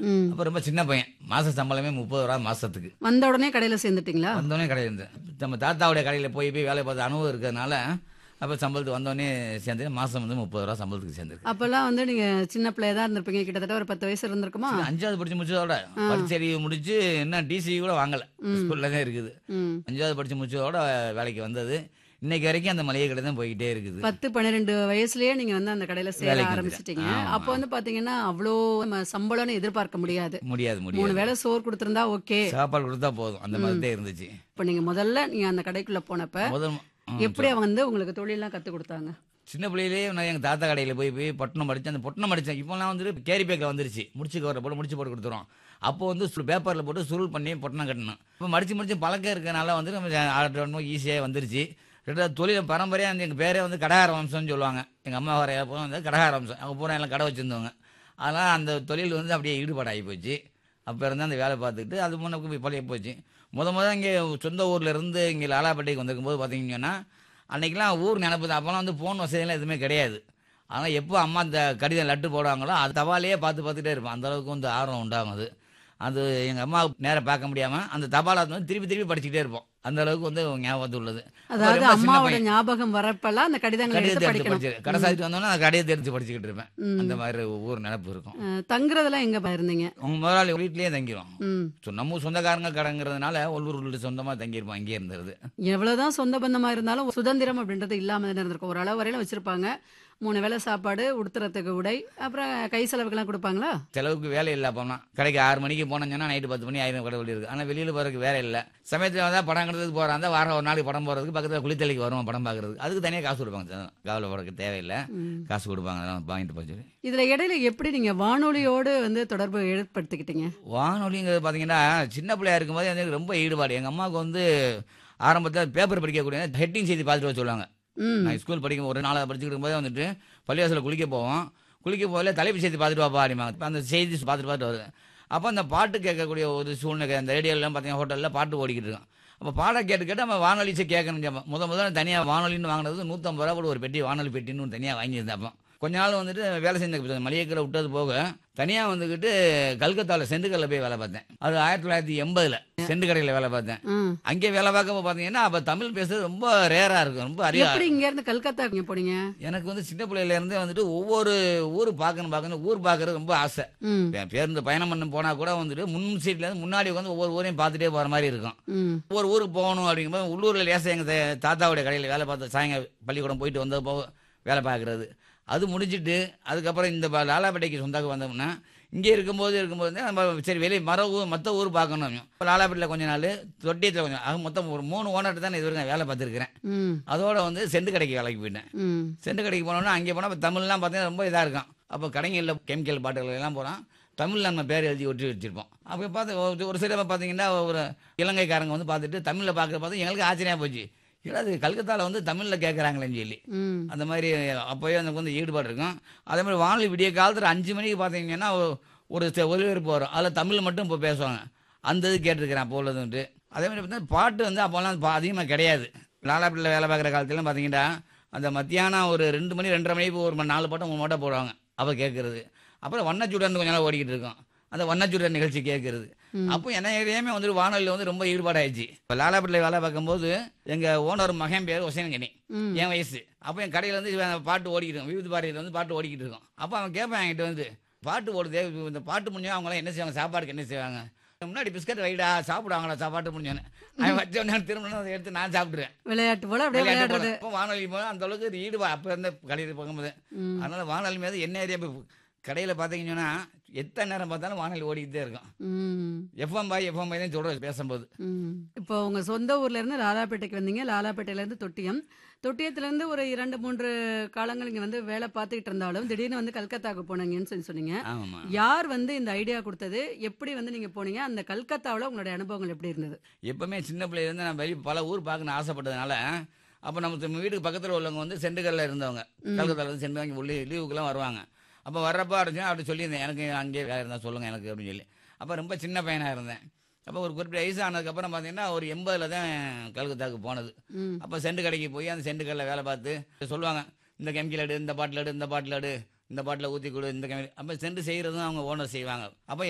ம் அப்போ ரொம்ப சின்ன பையன் மாச சம்பளமே முப்பது ரூபா மாசத்துக்கு வந்த உடனே கடையில சேர்ந்துட்டீங்களா வந்தோடனே கடையில் இருந்தேன் நம்ம தாத்தாவுடைய கடையில் போய் போய் வேலை பார்த்த அனுபவம் இருக்கிறதுனால அப்போ சம்பளத்துக்கு வந்தோடனே சேர்ந்து மாதம் வந்து முப்பது ரூபா சம்பளத்துக்கு சேர்ந்துருக்கு அப்பெல்லாம் வந்து நீங்க சின்ன பிள்ளையா தான் இருந்திருப்பீங்க கிட்டத்தட்ட ஒரு பத்து வயசு இருந்திருக்குமா அஞ்சாவது படிச்சு முடிச்சதோட பரிச்சறிவு முடிச்சு இன்னும் டிசி கூட வாங்கல ஸ்கூல்ல தான் இருக்குது ம் அஞ்சாவது படிச்சு முடிச்சதோட வேலைக்கு வந்தது இன்னைக்கு வரைக்கும் அந்த மளிகை கடை தான் போய்கிட்டே இருக்குது பத்து பன்னிரெண்டு வயசுலயே நீங்க வந்து அந்த கடையில சேர வேலைக்கு ஆரம்பிச்சிட்டீங்க வந்துட்டேன். ஆமா. அப்போ வந்து பாத்தீங்கன்னா அவ்வளோ நம்ம சம்பளம்னு எதிர்பார்க்க முடியாது முடியாது மூணு முடியாது வேளை சோறு கொடுத்திருந்தா ஓகே சாப்பாடு கொடுத்தா போதும் அந்த மாதிரி தான் இருந்துச்சு இப்போ நீங்க முதல்ல நீங்க அந்த கடைக்குள்ள போனப்ப முதல் ஆ, எப்படி வந்து உங்களுக்கு தொழிலெல்லாம் கத்து கொடுத்தாங்க சின்ன பிள்ளையிலேயே நான் எங்கள் தாத்தா கடையில் போய் போய் பட்டணம் படித்தேன் அந்த பட்டணம் படித்தேன் இப்போலாம் வந்துட்டு கேரி பேக்கில் வந்துருச்சு முடிச்சு கவரை போட்டு முடிச்சு போட்டு கொடுத்துரும் அப்போ வந்து பேப்பரில் போட்டு சுருள் பண்ணி பொட்டணம் கட்டணும் இப்போ மடிச்சு முடிச்சு பழக்கம் இருக்கனால வந்து நம்ம ஆர்டர் ஈஸியாக வந்துருச்சு ரெண்டாவது தொழில் பரம்பரையாக வந்து எங்கள் பேரே வந்து கடாகார வம்சம்னு சொல்லுவாங்க எங்கள் அம்மா வரைய போக வந்து கடாகார வம்சம் அவங்க பூரா எல்லாம் கடை வச்சுருந்தவங்க அதனால் அந்த தொழில் வந்து அப்படியே ஈடுபாடாகி போச்சு அப்போ இருந்து அந்த வேலை பார்த்துக்கிட்டு அது முன்னக்கு போய் பழைய போச்சு முத முத இங்கே சொந்த ஊரில் இருந்து இங்கே லாலாப்பேட்டைக்கு வந்திருக்கும் போது பார்த்தீங்கன்னா அன்னைக்கெல்லாம் ஊர் நினப்பு தான் அப்போல்லாம் வந்து ஃபோன் வசதியெல்லாம் எதுவுமே கிடையாது ஆனால் எப்போ அம்மா அந்த கடிதம் லட்டு போடுவாங்களோ அது தபாலையே பார்த்து பார்த்துட்டே இருப்பேன் அந்த அளவுக்கு வந்து ஆர்வம் உண்டாகும் அது அது எங்கள் அம்மா நேராக பார்க்க முடியாமல் அந்த தபாலை வந்து திருப்பி திருப்பி படிச்சுக்கிட்டே இருப்போம் அந்த அளவுக்கு வந்து ஞாபகத்து உள்ளது அதாவது ரொம்ப சின்ன அம்மாவோட பையன். ஞாபகம் வரப்பெல்லாம் அந்த கடிதங்களை எடுத்து கடிதத்தை எடுத்து படிக்கணும் படிச்சு கடை சாதிட்டு வந்தோன்னா அந்த கடிதத்தை எடுத்து படிச்சுக்கிட்டு இருப்பேன் ம். அந்த மாதிரி ஊர் நினப்பு இருக்கும் அஹ், தங்குறதெல்லாம் எங்க இருந்தீங்க அவங்க முதலாளி வீட்லேயே தங்கிடும் ம் ஸோ நம்ம சொந்தக்காரங்க கடைங்கிறதுனால உள்ளூர் உள்ளூர் சொந்தமாக தங்கியிருப்போம் அங்கேயே இருந்தது எவ்வளவுதான் சொந்த பந்தமா இருந்தாலும் சுதந்திரம் அப்படின்றது இல்லாம தானே இருந்திருக்கும் ஒரு அளவு வரையில வச்சிருப்பாங்க மூணு வேளை சாப்பாடு உடுத்துறதுக்கு உடை அப்புறம் கை செலவுக்கெல்லாம் கொடுப்பாங்களா செலவுக்கு வேலை இல்லை அப்போனா கடைக்கு ஆறு மணிக்கு போனோம்னா நைட்டு பத்து மணி ஆயிரம் கடை வெளியே இருக்கு ஆனால் வெளியில் போகிறதுக்கு வேலை இல்லை சமயத்தில் வந்தால் படம் கட்டுறதுக்கு போகிறாங்க வாரம் ஒரு நாளைக்கு படம் போகிறதுக்கு பக்கத்தில் குளித்தலைக்கு வருவோம் படம் பார்க்குறது அதுக்கு தனியாக காசு கொடுப்பாங்க காவலில் போகிறதுக்கு தேவையில்லை ம். காசு கொடுப்பாங்க அதெல்லாம் வாங்கிட்டு போச்சு இதுல இடையில எப்படி நீங்க வானொலியோடு வந்து தொடர்பு ஏற்படுத்திக்கிட்டீங்க வானொலிங்கிறது பார்த்தீங்கன்னா சின்ன பிள்ளையா இருக்கும்போது எனக்கு ரொம்ப ஈடுபாடு எங்கள் அம்மாவுக்கு வந்து ஆரம்பத்தில் பேப்பர் படிக்கக்கூடிய ஹெட்டிங் செய்தி பார்த்துட்டு வர சொல்லுவாங்க ம் நான் ஸ்கூல் படிக்கும் ஒரு நாளாக படிச்சுக்கிட்டு இருக்கும்போதே வந்துட்டு பள்ளிவாசலில் குளிக்க போவோம் குளிக்க போகல தலைப்பு செய்தி பார்த்துட்டு வாப்பா அப்படிம்பாங்க இப்ப அந்த செய்தி பார்த்துட்டு பார்த்துட்டு வருது அப்போ அந்த பாட்டு கேட்கக்கூடிய ஒரு சூழ்நிலை அந்த ரேடியோலாம் பார்த்தீங்கன்னா ஹோட்டலில் பாட்டு ஓடிக்கிட்டு இருக்கும் அப்போ பாடம் கேட்டு கேட்டு நம்ம வானொலிச்சை கேட்கணும் ஜாமா. முத முதல்ல தனியாக வானொலின்னு வாங்கினது நூற்றம்பது ரூபா போட்டு ஒரு பெட்டி வானொலி பெட்டின்னு ஒன்று தனியாக வாங்கியிருந்தேன் அப்போ கொஞ்ச நாள் வந்துட்டு வேலை செஞ்ச மளிகை கடை விட்டது போக தனியாக வந்துக்கிட்டு கல்கத்தாவில் செண்டுக்கல்ல போய் வேலை பார்த்தேன் அது ஆயிரத்தி தொள்ளாயிரத்தி எண்பதில் செண்டு கடையில் வேலை பார்த்தேன் ம். அங்கே வேலை பார்க்க பார்த்தீங்கன்னா அப்போ தமிழ் பேசுறது ரொம்ப ரேராக இருக்கும் ரொம்ப அரியா எப்படி இங்க இருந்து கல்கத்தா இங்க போனீங்க எனக்கு வந்து சின்ன பிள்ளையில இருந்தே வந்துட்டு ஒவ்வொரு ஊர் பார்க்கணும் பார்க்கணும் ஊர் பார்க்கறது ரொம்ப ஆசை ம் என் பேருந்து பயணம் பண்ண போனா கூட வந்துட்டு முன் சீட்ல இருந்து முன்னாடி உட்காந்து ஒவ்வொரு ஊரையும் பார்த்துட்டே போற மாதிரி இருக்கும் ம் ஒவ்வொரு ஊருக்கு போகணும் அப்படிங்கும்போது உள்ளூர்ல லேசா எங்க தா- தாத்தாவுடைய கடையில் வேலை பார்த்து சாயங்காலம் பள்ளிக்கூடம் போயிட்டு வந்தது போக வேலை பார்க்கறது அது முடிஞ்சிட்டு அதுக்கப்புறம் இந்த ப- லாலாப்பேட்டைக்கு சொந்தாக்கு வந்தோம்னா இங்கே இருக்கும்போது இருக்கும்போது தான் நம்ம சரி வெளியே மர ஊர் மற்ற ஊர் பார்க்கணும் இப்போ லாலாப்பேட்டில் கொஞ்ச நாள் தொட்டியத்தில் கொஞ்சம் அது மொத்தம் ஒரு மூணு ஓனர்கிட்ட தான் இது வரைக்கும் வேலை பார்த்துருக்கிறேன் ம் அதோட வந்து செண்டு கடைக்கு வேலைக்கு போயிட்டேன் ம் செண்டு கடைக்கு போனோம்னா அங்கே போனால் இப்போ தமிழ்லாம் பார்த்தீங்கன்னா ரொம்ப இதாக இருக்கும் அப்போ கடைங்களில் கெமிக்கல் பாட்டில் எல்லாம் போகிறோம் தமிழில் நம்ம பேர் எழுதி ஒட்டி வச்சிருப்போம் அப்போ பார்த்து ஒரு- ஒரு சில பார்த்தீங்கன்னா ஒரு இலங்கைக்காரங்க வந்து பார்த்துட்டு தமிழில் பார்க்குற பார்த்து எங்களுக்கு ஆச்சரியமாக போச்சு ஏன்னா அது கல்கத்தாவில் வந்து தமிழில் கேட்குறாங்களேன்னு சொல்லி ம் அந்த மாதிரி அப்போயே எனக்கு வந்து ஈடுபாடு இருக்கும் அதே மாதிரி வானொலி விடிய காலத்தில் அஞ்சு மணிக்கு பார்த்தீங்கன்னா ஒ- ஒரு செ- ஒலிபரப்பு வரும் அதில் தமிழ் மட்டும் இப்போ பேசுவாங்க அந்த இது கேட்டிருக்கிறேன் அப்போ உள்ளதுன்ட்டு அதே மாதிரி பார்த்தீங்கன்னா பாட்டு வந்து அப்போல்லாம் அதிகமாக கிடையாது லாலாப்பிள்ளையில் வேலை பார்க்குற காலத்துலாம் பார்த்தீங்கன்னா அந்த மத்தியானம் ஒரு ரெண்டு மணி ரெண்டரை மணிக்கு ஒரு மணி நாலு பாட்டம் மூணு பாட்டம் போடுவாங்க அப்போ கேட்குறது அப்புறம் வண்ணச்சுடன் கொஞ்ச நாள் ஓடிக்கிட்டு இருக்கோம் அந்த வண்ணச்சுடன் நிகழ்ச்சி கேட்குறது அப்போ என்ன ஏரியாமே வந்துட்டு வானொலியில் வந்து ரொம்ப ஈடுபாடாயிடுச்சு இப்போ லாலாப்பிள்ளை வேலை பார்க்கும்போது எங்கள் ஓனர் மகன் பேர் ஒசேனங்கனி ம் என் வயசு அப்போ என் கடையில் வந்து இவன் பாட்டு ஓடிக்கிட்டு இருக்கும் விவித பாரதியில் வந்து பாட்டு ஓடிக்கிட்டு இருக்கும் அப்போ அவன் கேட்பான் என்கிட்ட வந்து பாட்டு ஓடுதே இந்த பாட்டு முடிஞ்சா அவங்களாம் என்ன செய்வாங்க சாப்பாடுக்கு என்ன செய்வாங்க முன்னாடி பிஸ்கட் வைடா சாப்பிடுவாங்களா சாப்பாட்டு முடிஞ்சோன்னு அவன் வச்சோடனே திரும்ப அதை எடுத்து நான் சாப்பிடுவேன் விளையாட்டு போல அப்படியே விளையாட்டு விளையாடுறது போல. அப்போ வானொலி போல அந்த அளவுக்கு ஒரு ஈடுபா அப்போ இருந்த கடையில் பார்க்கும்போது ம் அதனால வானொலி மீது என்ன ஏரியா கடையில் பார்த்தீங்கன்னா எத்தனை நேரம் பார்த்தாலும் வானொலி ஓடிக்கிட்டே இருக்கும் ம் எஃப்எம் பாய் எஃப்எம் பாய் தான் சொல்கிறேன் பேசும்போது ம். இப்போ உங்க சொந்த ஊர்ல இருந்து லாலாப்பேட்டைக்கு வந்தீங்க லாலாப்பேட்டையில இருந்து தொட்டியம் தொட்டியத்துல இருந்து ஒரு இரண்டு மூன்று காலங்கள் இங்க வந்து வேலை பார்த்துக்கிட்டு இருந்தாலும் திடீர்னு வந்து கல்கத்தாக்கு போனீங்கன்னு சொல்லி சொன்னீங்க ஆமாம் யார் வந்து இந்த ஐடியா கொடுத்தது எப்படி வந்து நீங்க போனீங்க அந்த கல்கத்தாவுல உங்களுடைய அனுபவங்கள் எப்படி இருந்தது எப்பவுமே சின்ன பிள்ளையிலேருந்து நான் வெளியே பல ஊர் பார்க்கணும்னு ஆசைப்பட்டதுனால அப்போ நம்ம நம்ம வீட்டுக்கு பக்கத்தில் உள்ளவங்க வந்து செண்டுகளில் இருந்தவங்க கல்கத்தால இருந்து செண்டு வாங்கி உள்ளே லீவுக்கெல்லாம் வருவாங்க அப்போ வர்றப்போ அடிச்சா அப்படி சொல்லியிருந்தேன் எனக்கு அங்கேயே வேலை இருந்தால் சொல்லுங்கள் எனக்கு அப்படின்னு சொல்லி அப்போ ரொம்ப சின்ன பையனாக இருந்தேன் அப்போ ஒரு குறிப்பிட்ட வயசு ஆனதுக்கப்புறம் பார்த்தீங்கன்னா ஒரு எண்பதில் தான் கல்கத்தாவுக்கு போனது ம் அப்போ செண்டு கடைக்கு போய் அந்த செண்டு கடையில் வேலை பார்த்து சொல்லுவாங்க இந்த கெமிக்கல் எடு இந்த பாட்டில் எடு இந்த பாட்டில் எடு இந்த பாட்டில் ஊற்றி கொடு இந்த கெமிக்கல் அப்போ செண்டு செய்கிறதும் அவங்க ஓனர் செய்வாங்க அப்போ